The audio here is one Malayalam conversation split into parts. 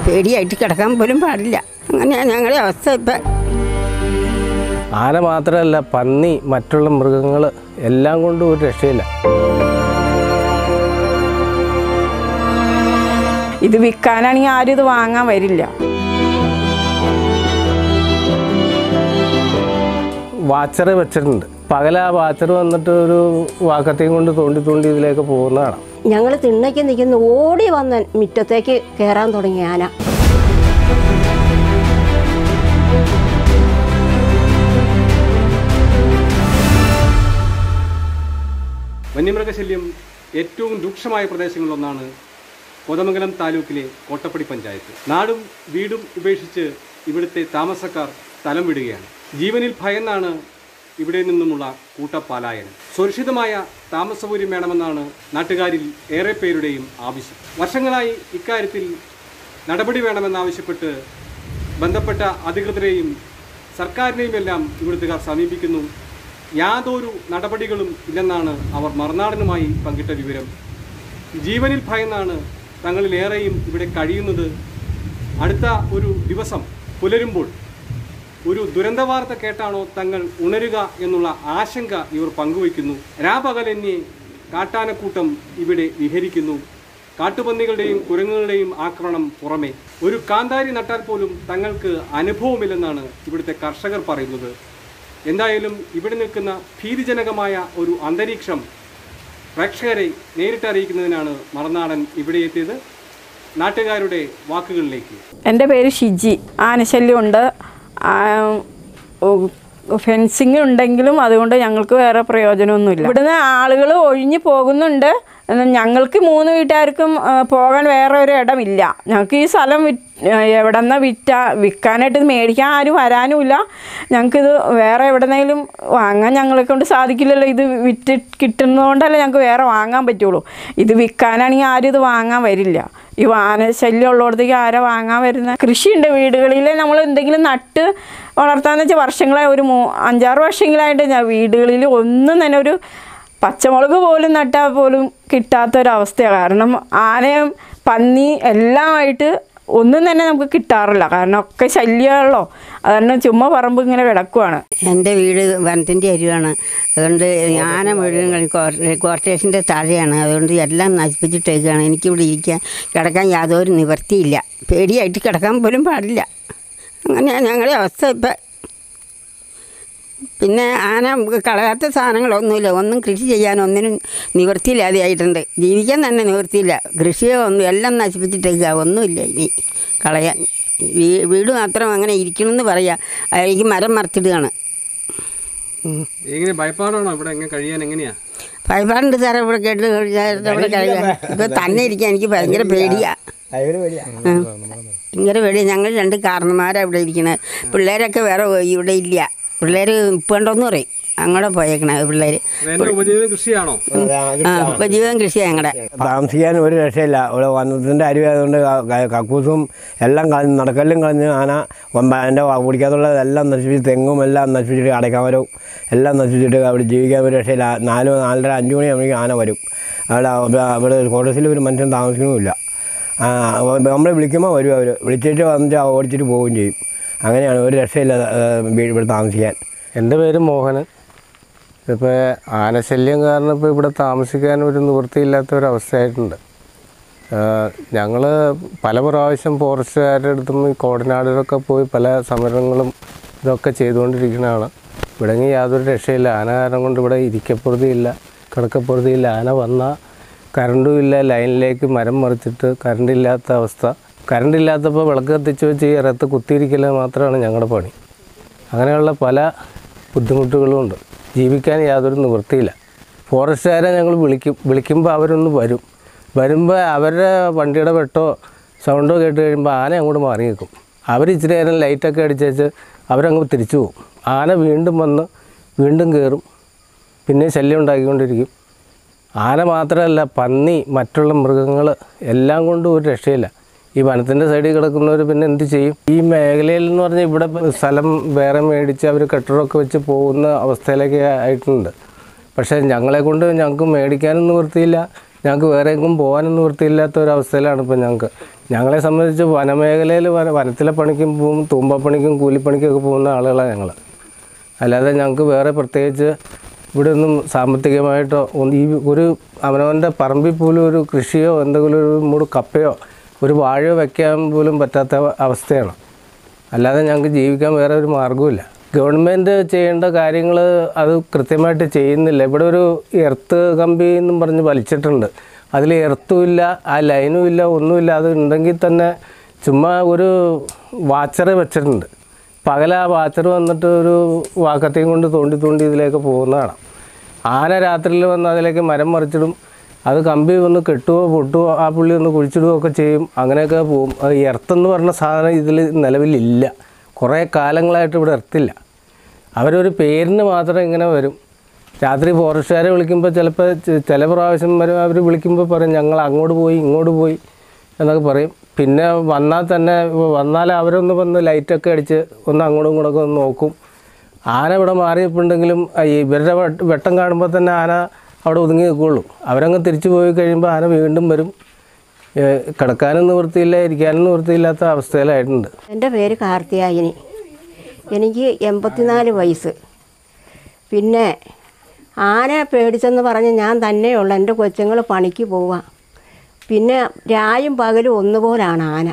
പേടിയായിട്ട് കിടക്കാൻ പോലും പാടില്ല അങ്ങനെയാണ് ഞങ്ങളുടെ അവസ്ഥ ഇപ്പം ആന മാത്രമല്ല പന്നി മറ്റുള്ള മൃഗങ്ങൾ എല്ലാം കൊണ്ടും ഒരു രക്ഷയില്ല ഇത് വിൽക്കാനാണെങ്കിൽ ആരും ഇത് വാങ്ങാൻ വരില്ല വാച്ചർ വെച്ചിട്ടുണ്ട് പകല ആ വാച്ചർ വന്നിട്ട് ഒരു വാക്കത്തെയും കൊണ്ട് തോണ്ടി തോണ്ടി ഇതിലേക്ക് പോകുന്നതാണ് ഞങ്ങൾ തിണ്ണയ്ക്ക് നിൽക്കുന്ന ഓടി വന്ന് മുറ്റത്തേക്ക് കയറാൻ തുടങ്ങി ആന വന്യമൃഗശല്യം ഏറ്റവും രൂക്ഷമായ പ്രദേശങ്ങളിലൊന്നാണ് കോതമംഗലം താലൂക്കിലെ കോട്ടപ്പടി പഞ്ചായത്ത് നാടും വീടും ഉപേക്ഷിച്ച് ഇവിടുത്തെ താമസക്കാർ സ്ഥലം വിടുകയാണ് ജീവനിൽ ഭയന്നാണ് ഇവിടെ നിന്നുമുള്ള കൂട്ടപ്പാലായനം സുരക്ഷിതമായ താമസസൗകര്യം വേണമെന്നാണ് നാട്ടുകാരിൽ ഏറെ പേരുടെയും ആവശ്യം വർഷങ്ങളായി ഇക്കാര്യത്തിൽ നടപടി വേണമെന്നാവശ്യപ്പെട്ട് ബന്ധപ്പെട്ട അധികൃതരെയും സർക്കാരിനെയും എല്ലാം ഇവിടുത്തുകാർ സമീപിക്കുന്നു യാതൊരു നടപടികളും ഇല്ലെന്നാണ് അവർ മറുനാടനുമായി പങ്കിട്ട വിവരം ജീവനിൽ ഭയന്നാണ് തങ്ങളിലേറെയും ഇവിടെ കഴിയുന്നത് അടുത്ത ഒരു ദിവസം പുലരുമ്പോൾ ഒരു ദുരന്ത വാർത്ത കേട്ടാണോ തങ്ങൾ ഉണരുക എന്നുള്ള ആശങ്ക ഇവർ പങ്കുവയ്ക്കുന്നു രാപകലന്യേ കാട്ടാനക്കൂട്ടം ഇവിടെ വിഹരിക്കുന്നു കാട്ടുപന്നികളുടെയും കുരങ്ങുകളുടെയും ആക്രമണം പുറമെ ഒരു കാന്താരി നട്ടാൽ പോലും തങ്ങൾക്ക് അനുഭവമില്ലെന്നാണ് ഇവിടുത്തെ കർഷകർ പറയുന്നത് എന്തായാലും ഇവിടെ നിൽക്കുന്ന ഭീതിജനകമായ ഒരു അന്തരീക്ഷം പ്രേക്ഷകരെ നേരിട്ട് അറിയിക്കുന്നതിനാണ് മറുനാടൻ ഇവിടെ എത്തിയത് നാട്ടുകാരുടെ വാക്കുകളിലേക്ക് എൻ്റെ പേര് ഷിജി ആനശല്യമുണ്ട് ഫെൻസിങ് ഉണ്ടെങ്കിലും അതുകൊണ്ട് ഞങ്ങൾക്ക് വേറെ പ്രയോജനമൊന്നുമില്ല ഇവിടുന്ന് ആളുകൾ ഒഴിഞ്ഞു പോകുന്നുണ്ട് എന്നാൽ ഞങ്ങൾക്ക് മൂന്ന് വീട്ടുകാർക്കും ആ, പോകാൻ വേറെ ഒരു ഇടമില്ല ഞങ്ങൾക്ക് ഈ സ്ഥലം വിറ്റ് എവിടെ നിന്നാ വിറ്റ വിൽക്കാനായിട്ട് ഇത് മേടിക്കാൻ ആരും വരാനുമില്ല ഞങ്ങൾക്കിത് വേറെ എവിടെന്നെങ്കിലും വാങ്ങാൻ ഞങ്ങളെ കൊണ്ട് സാധിക്കില്ലല്ലോ ഇത് വിറ്റ് കിട്ടുന്നതുകൊണ്ടല്ലേ ഞങ്ങൾക്ക് വേറെ വാങ്ങാൻ പറ്റുള്ളൂ ഇത് വിൽക്കാനാണെങ്കിൽ ആരും ഇത് വാങ്ങാൻ വരില്ല ഈ വാനശല്യം ഉള്ളിടത്തേക്ക് ആരാ വാങ്ങാൻ വരുന്ന കൃഷിയുണ്ട് വീടുകളിൽ നമ്മൾ എന്തെങ്കിലും നട്ട് വളർത്താന്ന് വെച്ചാൽ വർഷങ്ങളായി ഒരു മൂ അഞ്ചാറ് വർഷങ്ങളായിട്ട് ഞാൻ വീടുകളിൽ ഒന്നും തന്നെ ഒരു പച്ചമുളക് പോലും നട്ടാൽ പോലും കിട്ടാത്തൊരവസ്ഥയാണ് കാരണം ആനയും പന്നി എല്ലാമായിട്ട് ഒന്നും തന്നെ നമുക്ക് കിട്ടാറില്ല കാരണം ഒക്കെ ശല്യമുള്ളോ അതുകൊണ്ട് ചുമ്മാ പറമ്പ് ഇങ്ങനെ കിടക്കുവാണ് എൻ്റെ വീട് വനത്തിൻ്റെ അരിവാണ് അതുകൊണ്ട് ആന മുഴുവൻ കോർട്ടേഷൻ്റെ താഴെയാണ് അതുകൊണ്ട് എല്ലാം നശിപ്പിച്ചിട്ടേക്കാണ് എനിക്കിവിടെ ഇരിക്കാൻ കിടക്കാൻ യാതൊരു നിവർത്തിയില്ല പേടിയായിട്ട് കിടക്കാൻ പോലും പാടില്ല അങ്ങനെയാണ് ഞങ്ങളുടെ അവസ്ഥ ഇപ്പം പിന്നെ ആന കളയാത്ത സാധനങ്ങളൊന്നുമില്ല ഒന്നും കൃഷി ചെയ്യാൻ ഒന്നിനും നിവൃത്തിയില്ലാതെയായിട്ടുണ്ട് ജീവിക്കാൻ തന്നെ നിവൃത്തിയില്ല കൃഷിയോ ഒന്നും എല്ലാം നശിപ്പിച്ചിട്ടേക്കുക ഒന്നുമില്ല ഇനി കളയാൻ വീ വീട് മാത്രം അങ്ങനെ ഇരിക്കണമെന്ന് പറയാം എനിക്ക് മരം മറച്ചിടുകയാണ് എങ്ങനെ ഭയപ്പാടാണോ ഇവിടെ എങ്ങനെ കഴിയാൻ എങ്ങനെയാ ഭയപ്പാടുണ്ട് സാറേ ഇവിടെ കേട്ട് ഇവിടെ കഴിയാൻ ഇപ്പം തന്നെ ഇരിക്കാൻ എനിക്ക് ഭയങ്കര പേടിയാ ഉം. ഭയങ്കര പേടിയാ ഞങ്ങൾ രണ്ട് കാരണന്മാരാണ് ഇവിടെ ഇരിക്കുന്നത് പിള്ളേരൊക്കെ വേറെ ഇവിടെ ഇല്ല പിള്ളേർ ഇപ്പുണ്ടോന്ന് പറയും അങ്ങോട്ട് പോയേക്കണ പിള്ളേർ എന്റെ ഉപജീവന കൃഷിയാണോ ആ ഉപജീവനം കൃഷിയാണ് ഞങ്ങളുടെ താമസിക്കാൻ ഒരു രക്ഷയില്ല ഇവിടെ വനത്തിൻ്റെ അരുവായതുകൊണ്ട് ക- ക- കക്കൂസും എല്ലാം കളഞ്ഞ് നടക്കല്ലും കളഞ്ഞ് ആന വമ്പ- അതിൻ്റെ കുടിക്കാത്തുള്ളതെല്ലാം നശിപ്പിച്ച് തെങ്ങും എല്ലാം നശിപ്പിച്ചിട്ട് അടയ്ക്കാമരവും എല്ലാം നശിപ്പിച്ചിട്ട് അവിടെ ജീവിക്കാൻ ഒരു രക്ഷയില്ല നാല് നാലര അഞ്ച് മണിയാകുമ്പോഴേക്കും ആന വരും അവിടെ അവിടെ അവിടെ കോട്ടേഴ്സിൽ ഒരു മനുഷ്യൻ താമസിക്കണമില്ല നമ്മൾ വിളിക്കുമ്പോൾ വരും അവർ വിളിച്ചിട്ട് വന്നിട്ട് ഓടിച്ചിട്ട് പോവുകയും ചെയ്യും അങ്ങനെയാണ് ഒരു രക്ഷയില്ല ആ, വീ- ഇവിടെ താമസിക്കാൻ എൻ്റെ പേര് മോഹനൻ ഇപ്പോൾ ആനശല്യം കാരണം ഇപ്പോൾ ഇവിടെ താമസിക്കാൻ ഒരു നിവൃത്തിയില്ലാത്ത ഒരു അവസ്ഥയായിട്ടുണ്ട് ഞങ്ങൾ പല പ്രാവശ്യം ഫോറസ്റ്റുകാരുടെ അടുത്തും ഈ കോടനാടിലൊക്കെ പോയി പല സമരങ്ങളും ഇതൊക്കെ ചെയ്തുകൊണ്ടിരിക്കുന്നതാണ് ഇവിടെങ്കിൽ യാതൊരു രക്ഷയില്ല ആന കാരണം കൊണ്ട് ഇവിടെ ഇരിക്കപ്പുറതിയില്ല കിടക്കപ്പുറതിയില്ല ആന വന്നാൽ കറണ്ടും ഇല്ല ലൈനിലേക്ക് മരം മറിച്ചിട്ട് കറണ്ട് ഇല്ലാത്ത അവസ്ഥ കറണ്ട് ഇല്ലാത്തപ്പോൾ വിളക്ക് കത്തിച്ച് വെച്ച് ഈ ഇറത്ത് കുത്തിയിരിക്കൽ മാത്രമാണ് ഞങ്ങളുടെ പണി അങ്ങനെയുള്ള പല ബുദ്ധിമുട്ടുകളും ഉണ്ട് ജീവിക്കാൻ യാതൊരു നിവൃത്തിയില്ല ഫോറസ്റ്റുകാരെ ഞങ്ങൾ വിളിക്കും വിളിക്കുമ്പോൾ അവരൊന്ന് വരും വരുമ്പോൾ അവരുടെ വണ്ടിയുടെ വെട്ടോ സൗണ്ടോ കേട്ട് കഴിയുമ്പോൾ ആന അങ്ങോട്ട് മാറി നിൽക്കും അവർ ഇച്ചിരി നേരം ലൈറ്റൊക്കെ അടിച്ചേച്ച് അവരങ്ങ് തിരിച്ചു പോകും ആന വീണ്ടും വന്ന് വീണ്ടും കയറും പിന്നെ ശല്യം ഉണ്ടാക്കിക്കൊണ്ടിരിക്കും ആന മാത്രമല്ല പന്നി മറ്റുള്ള മൃഗങ്ങൾ എല്ലാം കൊണ്ടും ഒരു രക്ഷയില്ല ഈ വനത്തിൻ്റെ സൈഡിൽ കിടക്കുന്നവർ പിന്നെ എന്ത് ചെയ്യും ഈ മേഖലയിൽ എന്ന് പറഞ്ഞാൽ ഇവിടെ സ്ഥലം വേറെ മേടിച്ച് അവർ കെട്ടിടമൊക്കെ വെച്ച് പോകുന്ന അവസ്ഥയിലേക്ക് ആയിട്ടുണ്ട് പക്ഷേ ഞങ്ങളെ കൊണ്ട് ഞങ്ങൾക്ക് മേടിക്കാനും നിവൃത്തിയില്ല ഞങ്ങൾക്ക് വേറെ എങ്ങും പോകാനൊന്നും വൃത്തിയില്ലാത്ത ഒരു അവസ്ഥയിലാണ് ഇപ്പോൾ ഞങ്ങൾക്ക് ഞങ്ങളെ സംബന്ധിച്ച് വനമേഖലയിൽ വന വനത്തിലെ പണിക്കും പോകും തൂമ്പപ്പണിക്കും കൂലിപ്പണിക്കൊക്കെ പോകുന്ന ആളുകളാണ് ഞങ്ങൾ അല്ലാതെ ഞങ്ങൾക്ക് വേറെ പ്രത്യേകിച്ച് ഇവിടെ ഒന്നും സാമ്പത്തികമായിട്ടോ ഒന്ന് ഈ ഒരു അവനവൻ്റെ പറമ്പിൽ പോലും ഒരു കൃഷിയോ എന്തെങ്കിലും ഒരു മൂട് കപ്പയോ ഒരു വാഴയോ വയ്ക്കാൻ പോലും പറ്റാത്ത അവസ്ഥയാണ് അല്ലാതെ ഞങ്ങൾക്ക് ജീവിക്കാൻ വേറെ ഒരു മാർഗ്ഗവുമില്ല ഗവൺമെൻറ് ചെയ്യേണ്ട കാര്യങ്ങൾ അത് കൃത്യമായിട്ട് ചെയ്യുന്നില്ല ഇവിടെ ഒരു എർത്ത് കമ്പി എന്നും പറഞ്ഞ് വലിച്ചിട്ടുണ്ട് അതിൽ എർത്തും ഇല്ല ആ ലൈനും ഇല്ല ഒന്നുമില്ല അത് ഉണ്ടെങ്കിൽ തന്നെ ചുമ്മാ ഒരു വാച്ചറ് വെച്ചിട്ടുണ്ട് പകല ആ വാച്ചർ വന്നിട്ട് ഒരു വാക്കത്തെയും കൊണ്ട് തോണ്ടി തോണ്ടി ഇതിലേക്ക് പോകുന്നതാണ് ആന രാത്രിയിൽ വന്ന് അതിലേക്ക് മരം മറിച്ചിടും അത് കമ്പി ഒന്ന് കെട്ടുകയോ പൊട്ടുകയോ ആ പുള്ളി ഒന്ന് കുഴിച്ചിടുകയോ ഒക്കെ ചെയ്യും അങ്ങനെയൊക്കെ പോകും അത് എർത്തെന്ന് പറഞ്ഞ സാധനം ഇതിൽ നിലവിലില്ല കുറേ കാലങ്ങളായിട്ട് ഇവിടെ എർത്തില്ല അവരൊരു പേരിന് മാത്രം ഇങ്ങനെ വരും രാത്രി ഫോറസ്റ്റുകാരെ വിളിക്കുമ്പോൾ ചിലപ്പോൾ ചി- ചില പ്രാവശ്യം വരും അവർ വിളിക്കുമ്പോൾ പറയും ഞങ്ങൾ അങ്ങോട്ട് പോയി ഇങ്ങോട്ട് പോയി എന്നൊക്കെ പറയും പിന്നെ വന്നാൽ തന്നെ വന്നാൽ അവരൊന്ന് വന്ന് ലൈറ്റൊക്കെ അടിച്ച് ഒന്ന് അങ്ങോട്ടും ഇങ്ങോട്ടൊക്കെ ഒന്ന് നോക്കും ആന ഇവിടെ മാറിയപ്പോണ്ടെങ്കിലും ഇവരുടെ വെട്ട- വെട്ടം കാണുമ്പോൾ തന്നെ ആന അവിടെ ഒതുങ്ങി നിൽക്കുകയുള്ളൂ അവരങ്ങ് തിരിച്ചു പോയി കഴിയുമ്പോൾ ആന വീണ്ടും വരും ഏ, കിടക്കാനും നിവൃത്തിയില്ല ഇരിക്കാനും നിവൃത്തിയില്ലാത്ത അവസ്ഥയിലായിട്ടുണ്ട് എൻ്റെ പേര് കാർത്തിയായിനി എനിക്ക് എൺപത്തിനാല് വയസ്സ് പിന്നെ ആന പേടിച്ചെന്ന് പറഞ്ഞ് ഞാൻ തന്നെയുള്ള എൻ്റെ കൊച്ചുങ്ങൾ പണിക്ക് പോവാം പിന്നെ രായും പകലും ഒന്നുപോലാണ് ആന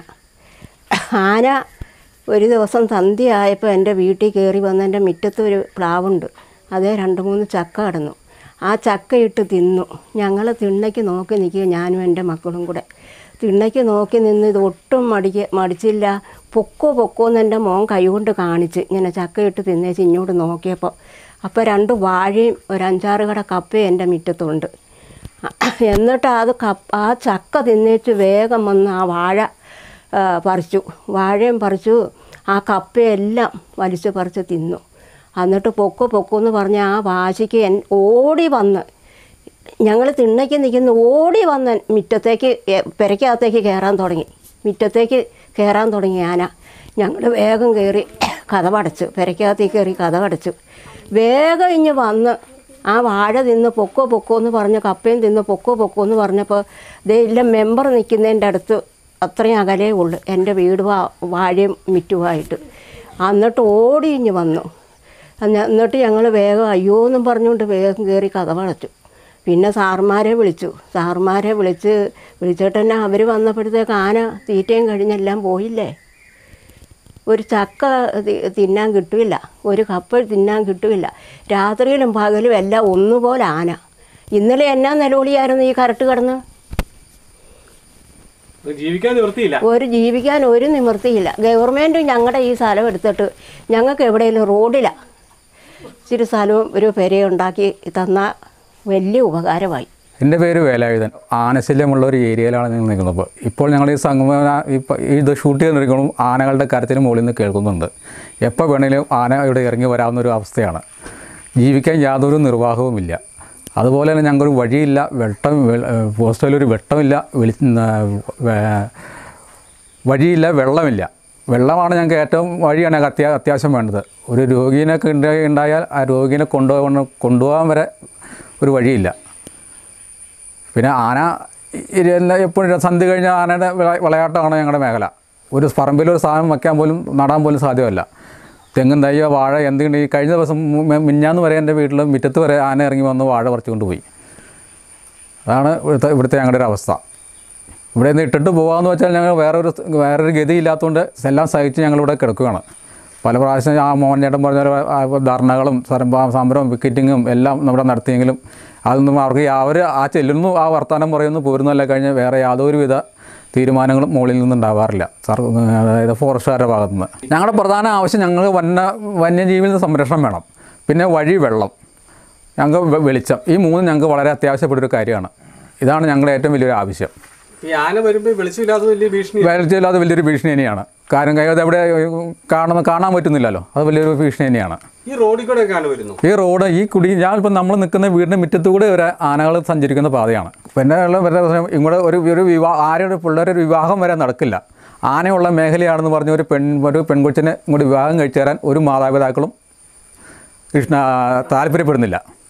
ആന ഒരു ദിവസം സന്ധ്യയായപ്പോൾ എൻ്റെ വീട്ടിൽ കയറി വന്ന് എൻ്റെ മുറ്റത്ത് ഒരു പ്ലാവുണ്ട് അതേ രണ്ട് മൂന്ന് ചക്ക കിടന്നു ആ ചക്ക ഇട്ട് തിന്നു ഞങ്ങൾ തിണ്ണയ്ക്ക് നോക്കി നിൽക്കുക ഞാനും എൻ്റെ മക്കളും കൂടെ തിണ്ണയ്ക്ക് നോക്കി നിന്ന് ഇത് ഒട്ടും മടിക്ക് മടിച്ചില്ല പൊക്കോ പൊക്കോ എന്ന് എൻ്റെ മോൻ കൈകൊണ്ട് കാണിച്ച് ഇങ്ങനെ ചക്ക ഇട്ട് തിന്നേച്ച് ഇങ്ങോട്ട് നോക്കിയപ്പോൾ അപ്പോൾ രണ്ട് വാഴയും ഒരു അഞ്ചാറ് കട കപ്പയും എൻ്റെ മുറ്റത്തുണ്ട് എന്നിട്ട് അത് കപ്പ ആ ചക്ക തിന്നേച്ച് വേഗം വന്ന് ആ വാഴ ആ, പറിച്ചു വാഴയും പറിച്ചു ആ കപ്പയെല്ലാം വലിച്ചു പറിച്ച് തിന്നു എന്നിട്ട് പൊക്കോ പൊക്കോ എന്ന് പറഞ്ഞ് ആ വാശിക്ക് എൻ ഓടി വന്ന് ഞങ്ങൾ തിണ്ണയ്ക്ക് നിൽക്കുന്ന ഓടി വന്ന് മുറ്റത്തേക്ക് എ- പെരയ്ക്കകത്തേക്ക് കയറാൻ തുടങ്ങി മുറ്റത്തേക്ക് കയറാൻ തുടങ്ങി ആന ഞങ്ങൾ വേഗം കയറി കഥവടച്ചു പെരയ്ക്കകത്തേക്ക് കയറി കഥവടച്ചു വേഗം ഇഞ്ഞ് വന്ന് ആ വാഴ തിന്ന് പൊക്കോ പൊക്കോ എന്ന് പറഞ്ഞ് കപ്പയും തിന്ന് പൊക്കോ പൊക്കോ എന്ന് പറഞ്ഞപ്പോൾ ദേ ഇല്ല മെമ്പർ നിൽക്കുന്നതിൻ്റെ അടുത്ത് അത്രയും അകലേ ഉള്ളു എൻ്റെ വീട് വാ- വാഴയും മിറ്റുമായിട്ട് എന്നിട്ട് ഓടി ഇഞ്ഞ് വന്നു അന്ന് എന്നിട്ട് ഞങ്ങൾ വേഗം അയ്യോ എന്നും പറഞ്ഞുകൊണ്ട് വേഗം കയറി കഥവടച്ചു പിന്നെ സാറുമാരെ വിളിച്ചു സാറുമാരെ വിളിച്ച് വിളിച്ചിട്ട് തന്നെ അവർ വന്നപ്പോഴത്തേക്ക് ആന തീറ്റയും കഴിഞ്ഞെല്ലാം പോയില്ലേ ഒരു ചക്ക തി- തിന്നാൻ കിട്ടില്ല ഒരു കപ്പ തിന്നാൻ കിട്ടില്ല രാത്രിയിലും പകലും എല്ലാം ഒന്നുപോലെ ആന ഇന്നലെ എന്നാ നിലവിളിയായിരുന്നു ഈ കരട്ട് കിടന്ന് അത് ജീവിക്കാൻ നിവൃത്തിയില്ല ഒരു ജീവിക്കാൻ ഒരു നിവൃത്തിയില്ല ഗവൺമെൻറ് ഞങ്ങളുടെ ഈ സ്ഥലം എടുത്തിട്ട് ഞങ്ങൾക്ക് എവിടെയെങ്കിലും റോഡിലാണ് ഇച്ചിരി സ്ഥലവും ഒരു പെരയുണ്ടാക്കി തന്ന വലിയ ഉപകാരമായി എൻ്റെ പേര് വേലായുധൻ ആനശല്യമുള്ള ഒരു ഏരിയയിലാണ് ഞങ്ങൾ നിൽക്കുന്നത് ഇപ്പോൾ ഞങ്ങൾ ഈ സംഗമന ഇപ്പോൾ ഇത് ഷൂട്ട് ചെയ്തിരിക്കുമ്പോൾ ആനകളുടെ കരത്തിന് മുകളിൽ നിന്ന് കേൾക്കുന്നുണ്ട് എപ്പോൾ വേണമെങ്കിലും ആന ഇവിടെ ഇറങ്ങി വരാവുന്ന ഒരു അവസ്ഥയാണ് ജീവിക്കാൻ യാതൊരു നിർവാഹവുമില്ല അതുപോലെ തന്നെ ഞങ്ങൾക്കൊരു വഴിയില്ല വെട്ടം പോസ്റ്റലൊരു വെട്ടമില്ല വെളി വേ- വഴിയില്ല വെള്ളമില്ല വെള്ളമാണ് ഞങ്ങൾക്ക് ഏറ്റവും വഴിയാണ് ഞങ്ങൾക്ക് അത്യാ അത്യാവശ്യം വേണ്ടത് ഒരു രോഗീനൊക്കെ ഉണ്ടായി ഉണ്ടായാൽ ആ രോഗീനെ കൊണ്ടുപോകണം കൊണ്ടുപോകാൻ വരെ ഒരു വഴിയില്ല പിന്നെ ആന എല്ലാം എപ്പോഴും സന്ധ്യ കഴിഞ്ഞ ആനയുടെ വിള- വിളയാട്ടമാണ് ഞങ്ങളുടെ മേഖല ഒരു പറമ്പിലൊരു സാധനം വയ്ക്കാൻ പോലും നടാൻ പോലും സാധ്യമല്ല തെങ്ങും തയ്യോ വാഴ എന്തെങ്കിലും ഈ കഴിഞ്ഞ ദിവസം മു- മിഞ്ഞാന്ന് വരെ എൻ്റെ വീട്ടിൽ മുറ്റത്ത് വരെ ആന ഇറങ്ങി വന്ന് വാഴ പറിച്ചുകൊണ്ട് പോയി അതാണ് ഇവിടുത്തെ ഇവിടുത്തെ ഞങ്ങളുടെ ഒരു അവസ്ഥ ഇവിടെ നിന്ന് ഇട്ടിട്ട് പോകാമെന്ന് വെച്ചാൽ ഞങ്ങൾ വേറൊരു വേറൊരു ഗതിയില്ലാത്തതുകൊണ്ട് എല്ലാം സഹിച്ച് ഞങ്ങളിവിടെ കിടക്കുകയാണ് പല പ്രാവശ്യം ആ മോഹൻ ചേട്ടൻ പറഞ്ഞ പോലെ ആ ധർണകളും സമരം സമരവും വിക്കറ്റിങ്ങും എല്ലാം നമ്മുടെ നടത്തിയെങ്കിലും അതൊന്നും അവർക്ക് അവർ ആ ചെല്ലുന്നു ആ വർത്തമാനം പറയുന്നു പോരുന്നല്ല കഴിഞ്ഞ് വേറെ യാതൊരുവിധ തീരുമാനങ്ങളും മുകളിൽ നിന്നുണ്ടാവാറില്ല സർ അതായത് ഫോറസ്റ്റുകാരുടെ ഭാഗത്തു നിന്ന് ഞങ്ങളുടെ പ്രധാന ആവശ്യം ഞങ്ങൾ വന്യ വന്യജീവികളുടെ സംരക്ഷണം വേണം പിന്നെ വഴി വെള്ളം ഞങ്ങൾക്ക് വെ- വെളിച്ചം ഈ മൂന്നും ഞങ്ങൾക്ക് വളരെ അത്യാവശ്യപ്പെട്ടൊരു കാര്യമാണ് ഇതാണ് ഞങ്ങളുടെ ഏറ്റവും വലിയൊരു ആവശ്യം ഈ ആന വരുമ്പോൾ വെളിച്ചമില്ലാതെ വലിയ ഭീഷണി വെളിച്ചമില്ലാതെ വലിയൊരു ഭീഷണി തന്നെയാണ് കാരണം കൈ- അത് എവിടെ കാണുന്ന കാണാൻ പറ്റുന്നില്ലല്ലോ അത് വലിയൊരു ഭീഷണി തന്നെയാണ് ഈ റോഡിൽ കൂടെ ഒക്കെ ആന വരുന്നു ഈ റോഡ് ഈ കുടി ഞാനിപ്പോൾ നമ്മൾ നിൽക്കുന്ന വീടിൻ്റെ മുറ്റത്ത് കൂടെ ഒരു ആനകൾ സഞ്ചരിക്കുന്ന പാതയാണ് പിന്നെ ഉള്ള വേറെ പ്രശ്നം ഇങ്ങോട്ട് ഒരു ഒരു വിവാഹം ആരുടെ പിള്ളേരുടെ ഒരു വിവാഹം വരെ നടക്കില്ല ആനയുള്ള മേഖലയാണെന്ന് പറഞ്ഞ ഒരു പെൺ ഒരു പെൺകൊച്ചിനെ ഇങ്ങോട്ട് വിവാഹം കഴിച്ചു തരാൻ ഒരു മാതാപിതാക്കളും കൃഷ്ണ താല്പര്യപ്പെടുന്നില്ല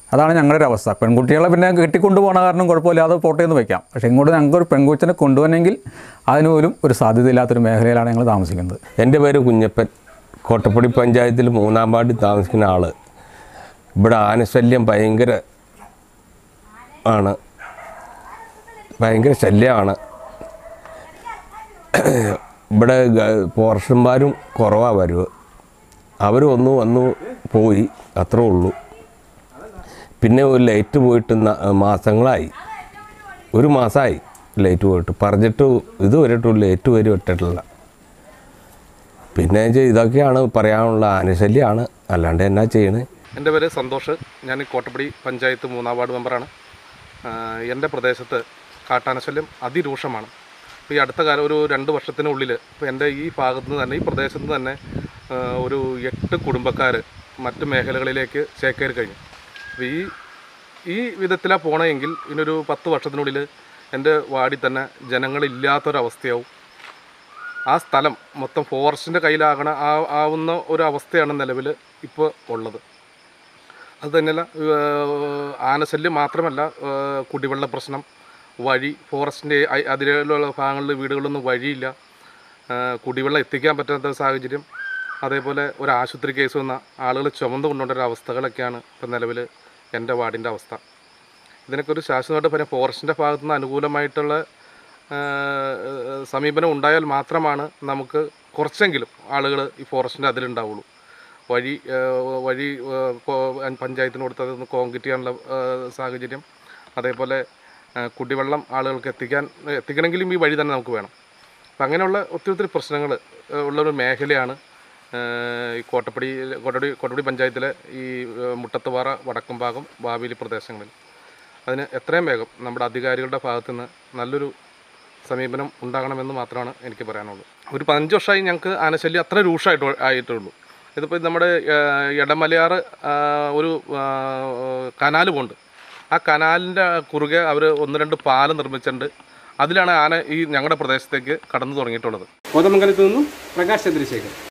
അതാണ് ഞങ്ങളുടെ ഒരു അവസ്ഥ പെൺകുട്ടികളെ പിന്നെ കെട്ടിക്കൊണ്ടു പോകണ കാരണം കുഴപ്പമില്ലാതെ പോട്ടെ എന്ന് വെക്കാം പക്ഷേ ഇങ്ങോട്ട് ഞങ്ങൾക്കൊരു പെൺകുച്ചിനെ കൊണ്ടുവന്നെങ്കിൽ അതിനുപോലും ഒരു സാധ്യതയില്ലാത്തൊരു മേഖലയിലാണ് ഞങ്ങൾ താമസിക്കുന്നത് എൻ്റെ പേര് കുഞ്ഞപ്പൻ കോട്ടപ്പടി പഞ്ചായത്തിൽ മൂന്നാം വാർഡിൽ താമസിക്കുന്ന ആൾ ഇവിടെ ആനശല്യം ഭയങ്കര ആണ് ഭയങ്കര ശല്യമാണ് ഇവിടെ ഗ- ഫോറസ്റ്റർമാരും കുറവാണ് വരവ് അവർ ഒന്ന് വന്നു പോയി അത്രേ ഉള്ളൂ പിന്നെ ഒരു ലൈറ്റ് പോയിട്ട് ന- മാസങ്ങളായി ഒരു മാസമായി ലൈറ്റ് പോയിട്ട് പറഞ്ഞിട്ട് ഇതുവരെയിട്ടും ലൈറ്റ് വരെ ഇട്ടിട്ടില്ല പിന്നെ ഇത് ഇതൊക്കെയാണ് പറയാനുള്ള ആനശല്യമാണ് അല്ലാണ്ട് എന്നാ ചെയ്യണേ എൻ്റെ പേര് സന്തോഷ് ഞാൻ ഈ കോട്ടപ്പടി പഞ്ചായത്ത് മൂന്നാം വാർഡ് മെമ്പറാണ് ആഹ് എൻ്റെ പ്രദേശത്ത് കാട്ടാനശല്യം അതിരൂക്ഷമാണ് ഇപ്പോൾ ഈ അടുത്ത കാലം ഒരു രണ്ട് വർഷത്തിനുള്ളിൽ ഇപ്പോൾ എൻ്റെ ഈ ഭാഗത്ത് നിന്ന് തന്നെ ഈ പ്രദേശത്ത് നിന്ന് തന്നെ ആഹ് ഒരു എട്ട് കുടുംബക്കാർ മറ്റ് മേഖലകളിലേക്ക് ചേക്കേറി കഴിഞ്ഞു അപ്പോൾ ഈ ഈ വിധത്തിലാണ് പോകണമെങ്കിൽ ഇനിയൊരു പത്ത് വർഷത്തിനുള്ളിൽ എൻ്റെ വാർഡിൽ തന്നെ ജനങ്ങളില്ലാത്തൊരവസ്ഥയാവും ആ സ്ഥലം മൊത്തം ഫോറസ്റ്റിൻ്റെ കയ്യിലാകണ ആ ആവുന്ന ഒരു അവസ്ഥയാണ് നിലവിൽ ഇപ്പോൾ ഉള്ളത് അത് തന്നെയല്ല ഏഹ്, ആനശല്യം മാത്രമല്ല ഏഹ്, കുടിവെള്ള പ്രശ്നം വഴി ഫോറസ്റ്റിൻ്റെ അ- അതിലുള്ള ഭാഗങ്ങളിൽ വീടുകളൊന്നും വഴിയില്ല ഏഹ്, കുടിവെള്ളം എത്തിക്കാൻ പറ്റാത്ത സാഹചര്യം അതേപോലെ ഒരു ആശുപത്രി കേസ് വന്ന ആളുകൾ ചുമந்து കൊണ്ടുകൊണ്ട ഒരു അവസ്ഥകളൊക്കെയാണ് ഇപ്പം നിലവിൽ എൻ്റെ വാർഡിൻ്റെ അവസ്ഥ ഇതിനൊക്കെ ഒരു ശാശ്വതമായിട്ട് പിന്നെ ഫോറസ്റ്റിൻ്റെ ഭാഗത്തു നിന്ന് അനുകൂലമായിട്ടുള്ള ഏഹ്, സമീപനം ഉണ്ടായാൽ മാത്രമാണ് നമുക്ക് കുറച്ചെങ്കിലും ആളുകൾ ഈ ഫോറസ്റ്റിൻ്റെ അതിലുണ്ടാവുള്ളൂ വഴി ഏഹ്, വഴി ഏഹ്, കോ- പഞ്ചായത്തിന് കൊടുത്തത് കോൺക്രീറ്റ് ചെയ്യാനുള്ള ഏഹ്, സാഹചര്യം അതേപോലെ ഏഹ്, കുടിവെള്ളം ആളുകൾക്ക് എത്തിക്കാൻ എത്തിക്കണമെങ്കിലും ഈ വഴി തന്നെ നമുക്ക് വേണം അപ്പം അങ്ങനെയുള്ള ഒത്തിരി ഒത്തിരി പ്രശ്നങ്ങൾ ഉള്ളൊരു മേഖലയാണ് ഏഹ്, ഈ കോട്ടപ്പടി കോട്ടപ്പടി കോട്ടപ്പടി പഞ്ചായത്തിലെ ഈ ഏഹ്, മുട്ടത്തുപാറ വടക്കുംഭാഗം ബാവേലി പ്രദേശങ്ങളിൽ അതിന് എത്രയും വേഗം നമ്മുടെ അധികാരികളുടെ ഭാഗത്തു നിന്ന് നല്ലൊരു സമീപനം ഉണ്ടാകണമെന്ന് മാത്രമാണ് എനിക്ക് പറയാനുള്ളത് ഒരു പതിനഞ്ച് വർഷമായി ഞങ്ങൾക്ക് ആനശല്യം അത്ര രൂക്ഷമായിട്ട് ആയിട്ടുള്ളൂ ഇതിപ്പോൾ നമ്മുടെ ഏഹ്, എടമലയാറ് ആഹ്, ഒരു കനാൽ പോകുന്നുണ്ട് ആ കനാലിൻ്റെ കുറുകെ അവർ ഒന്ന് രണ്ട് പാലം നിർമ്മിച്ചിട്ടുണ്ട് അതിലാണ് ആന ഈ ഞങ്ങളുടെ പ്രദേശത്തേക്ക് കടന്നു തുടങ്ങിയിട്ടുള്ളത് കോതമംഗലത്ത് നിന്നും പ്രകാശ് ചന്ദ്രശേഖർ